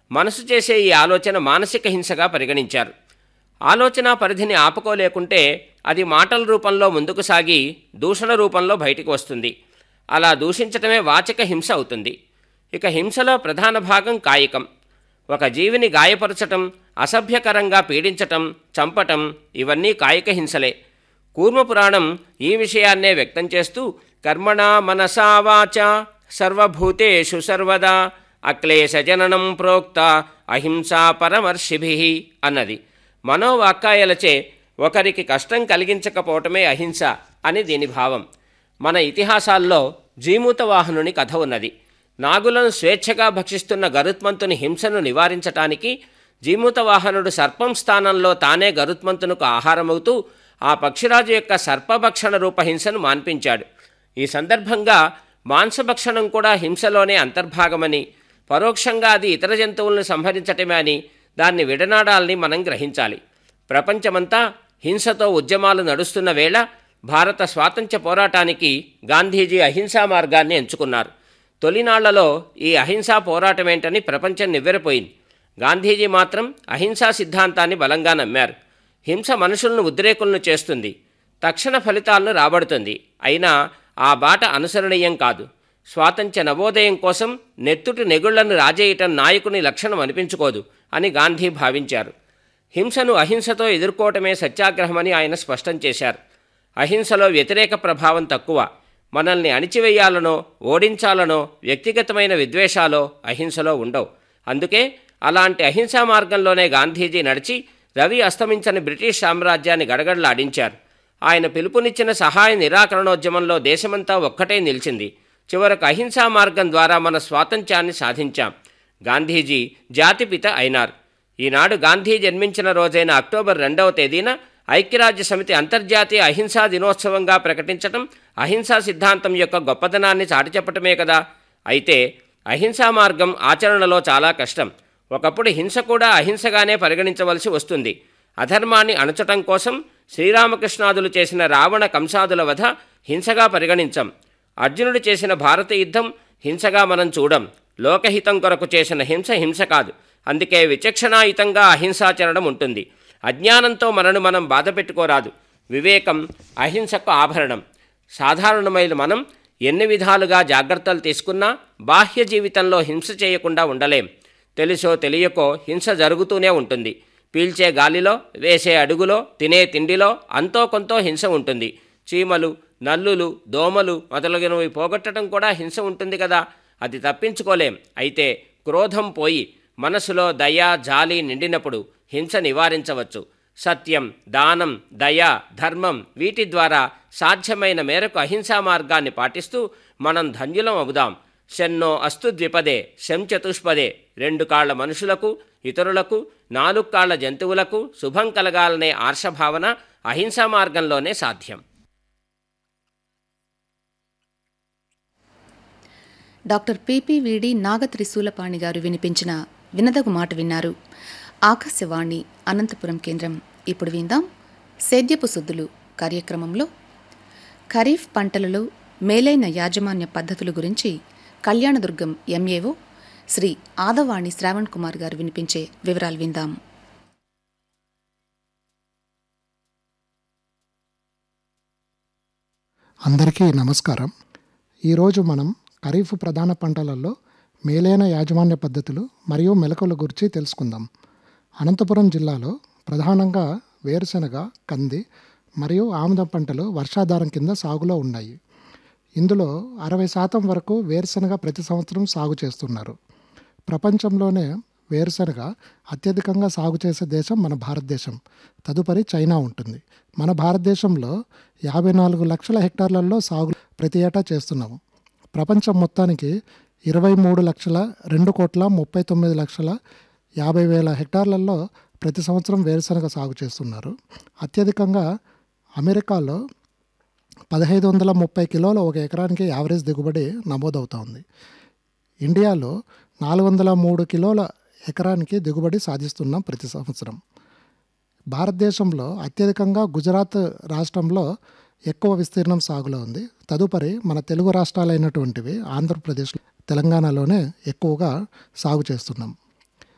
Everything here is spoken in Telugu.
మనసు చేసే ఈ ఆలోచన మానసిక హింసగా పరిగణించారు ఆలోచన పరిధిని ఆపుకోలేకుంటే అది మాటల రూపంలో ముందుకు సాగి దూషణ రూపంలో బయటికి వస్తుంది అలా దూషించటమే వాచక హింస అవుతుంది ఇక హింసలో ప్రధాన భాగం కాయికం ఒక జీవిని గాయపరచటం అసభ్యకరంగా పీడించటం చంపటం ఇవన్నీ కాయిక హింసలే కూర్మపురాణం ఈ విషయాన్నే వ్యక్తం చేస్తూ కర్మణా మనసా వాచ సర్వభూతేషు సర్వదా అక్లేశజననం ప్రోక్త అహింసా పరమర్షిభి అన్నది మనోవాక్కాయలచే ఒకరికి కష్టం కలిగించకపోవటమే అహింస అని దీని భావం మన ఇతిహాసాల్లో జీమూతవాహనుని కథ ఉన్నది నాగులను స్వేచ్ఛగా భక్షిస్తున్న గరుత్మంతుని హింసను నివారించటానికి జీమూతవాహనుడు సర్పం స్థానంలో తానే గరుత్మంతునకు ఆహారమవుతూ ఆ పక్షిరాజు యొక్క సర్పభక్షణ రూప హింసను మాన్పించాడు ఈ సందర్భంగా మాంసభక్షణం కూడా హింసలోనే అంతర్భాగమని పరోక్షంగా అది ఇతర జంతువులను సంహరించటమే అని దాన్ని విడనాడాలని మనం గ్రహించాలి ప్రపంచమంతా హింసతో ఉద్యమాలు నడుస్తున్న వేళ భారత స్వాతంత్ర్య పోరాటానికి గాంధీజీ అహింసా మార్గాన్ని ఎంచుకున్నారు తొలినాళ్లలో ఈ అహింసా పోరాటమేంటని ప్రపంచం నివ్వెరపోయింది గాంధీజీ మాత్రం అహింసా సిద్ధాంతాన్ని బలంగా నమ్మారు హింస మనుషులను ఉద్రేకులను చేస్తుంది తక్షణ ఫలితాలను రాబడుతుంది అయినా ఆ బాట అనుసరణీయం కాదు స్వాతంత్ర్య నవోదయం కోసం నెత్తుటి నెగుళ్లను రాజేయటం నాయకుని లక్షణం అనిపించుకోదు అని గాంధీ భావించారు హింసను అహింసతో ఎదుర్కోవటమే సత్యాగ్రహమని ఆయన స్పష్టం చేశారు అహింసలో వ్యతిరేక ప్రభావం తక్కువ మనల్ని అణిచివేయాలనో ఓడించాలనో వ్యక్తిగతమైన విద్వేషాలో అహింసలో ఉండవు అందుకే అలాంటి అహింసా మార్గంలోనే గాంధీజీ నడిచి రవి అస్తమించని బ్రిటిష్ సామ్రాజ్యాన్ని గడగడలాడించారు ఆయన పిలుపునిచ్చిన సహాయ నిరాకరణోద్యమంలో దేశమంతా ఒక్కటే నిలిచింది చివరకు అహింసా మార్గం ద్వారా మన స్వాతంత్ర్యాన్ని సాధించాం గాంధీజీ జాతిపిత అయినారు ఈనాడు గాంధీ జన్మించిన రోజైన అక్టోబర్ రెండవ తేదీన ఐక్యరాజ్య సమితి అంతర్జాతీయ అహింసా దినోత్సవంగా ప్రకటించటం అహింసా సిద్ధాంతం యొక్క గొప్పదనాన్ని చాటి చెప్పటమే కదా అయితే అహింసా మార్గం ఆచరణలో చాలా కష్టం ఒకప్పుడు హింస కూడా అహింసగానే పరిగణించవలసి వస్తుంది అధర్మాన్ని అణచటం కోసం శ్రీరామకృష్ణాదులు చేసిన రావణ కంసాదుల వధ హింసగా పరిగణించం అర్జునుడు చేసిన భారత యుద్ధం హింసగా మనం చూడం లోకహితం కొరకు చేసిన హింస హింస కాదు అందుకే విచక్షణాయుతంగా అహింసాచరణం ఉంటుంది అజ్ఞానంతో మనను మనం బాధ పెట్టుకోరాదు వివేకం అహింసకు ఆభరణం సాధారణమైన మనం ఎన్ని విధాలుగా జాగ్రత్తలు తీసుకున్నా బాహ్య జీవితంలో హింస చేయకుండా ఉండలేం తెలుసో తెలియకో హింస జరుగుతూనే ఉంటుంది పీల్చే గాలిలో వేసే అడుగులో తినే తిండిలో అంతో కొంతో హింస ఉంటుంది చీమలు నల్లులు దోమలు మొదలగినవి పోగొట్టడం కూడా హింస ఉంటుంది కదా అది తప్పించుకోలేం అయితే క్రోధం పోయి మనసులో దయ జాలి నిండినప్పుడు హింస నివారించవచ్చు సత్యం దానం దయ ధర్మం వీటి ద్వారా సాధ్యమైన మేరకు అహింసా మార్గాన్ని పాటిస్తూ మనం ధన్యులం అవుదాం శన్నో అస్తు ద్విపదే శం చతుష్పదే రెండు కాళ్ల మనుషులకు ఇతరులకు నాలుగు కాళ్ల జంతువులకు శుభం కలగాలనే ఆర్షభావన అహింసా మార్గంలోనే సాధ్యం డాక్టర్ పిపివిడి నాగత్రిశూలపాణి గారు వినిపించిన వినదగు మాట విన్నారు ఆకాశవాణి అనంతపురం కేంద్రం ఇప్పుడు విందాం సేద్యపు సుద్దులు కార్యక్రమంలో ఖరీఫ్ పంటలలో మేలైన యాజమాన్య పద్ధతుల గురించి కళ్యాణదుర్గం ఎంఏఓ శ్రీ ఆదవాణి శ్రావణ్ కుమార్ గారు వినిపించే వివరాలు విందాం అందరికీ నమస్కారం ఈరోజు మనం ఖరీఫ్ ప్రధాన పంటలలో మేలైన యాజమాన్య పద్ధతులు మరియు మెలకువల గురించి తెలుసుకుందాం అనంతపురం జిల్లాలో ప్రధానంగా వేరుశెనగ కంది మరియు ఆముదం పంటలు వర్షాధారం కింద సాగులో ఉన్నాయి ఇందులో అరవై శాతం వరకు వేరుశెనగ ప్రతి సంవత్సరం సాగు చేస్తున్నారు ప్రపంచంలోనే వేరుశనగ అత్యధికంగా సాగు చేసే దేశం మన భారతదేశం తదుపరి చైనా ఉంటుంది మన భారతదేశంలో యాభై నాలుగు లక్షల హెక్టార్లలో సాగు ప్రతి ఏటా చేస్తున్నాము ప్రపంచం మొత్తానికి ఇరవై మూడు లక్షల రెండు కోట్ల ముప్పై తొమ్మిది లక్షల యాభై వేల హెక్టార్లలో ప్రతి సంవత్సరం వేరుశనగ సాగు చేస్తున్నారు అత్యధికంగా అమెరికాలో పదహైదు వందల ముప్పై కిలోల ఒక ఎకరానికి యావరేజ్ దిగుబడి నమోదవుతూ ఉంది ఇండియాలో నాలుగు వందల మూడు కిలోల ఎకరానికి దిగుబడి సాధిస్తున్నాం ప్రతి సంవత్సరం భారతదేశంలో అత్యధికంగా గుజరాత్ రాష్ట్రంలో ఎక్కువ విస్తీర్ణం సాగులో ఉంది తదుపరి మన తెలుగు రాష్ట్రాలైనటువంటివి ఆంధ్రప్రదేశ్ తెలంగాణలోనే ఎక్కువగా సాగు చేస్తున్నాం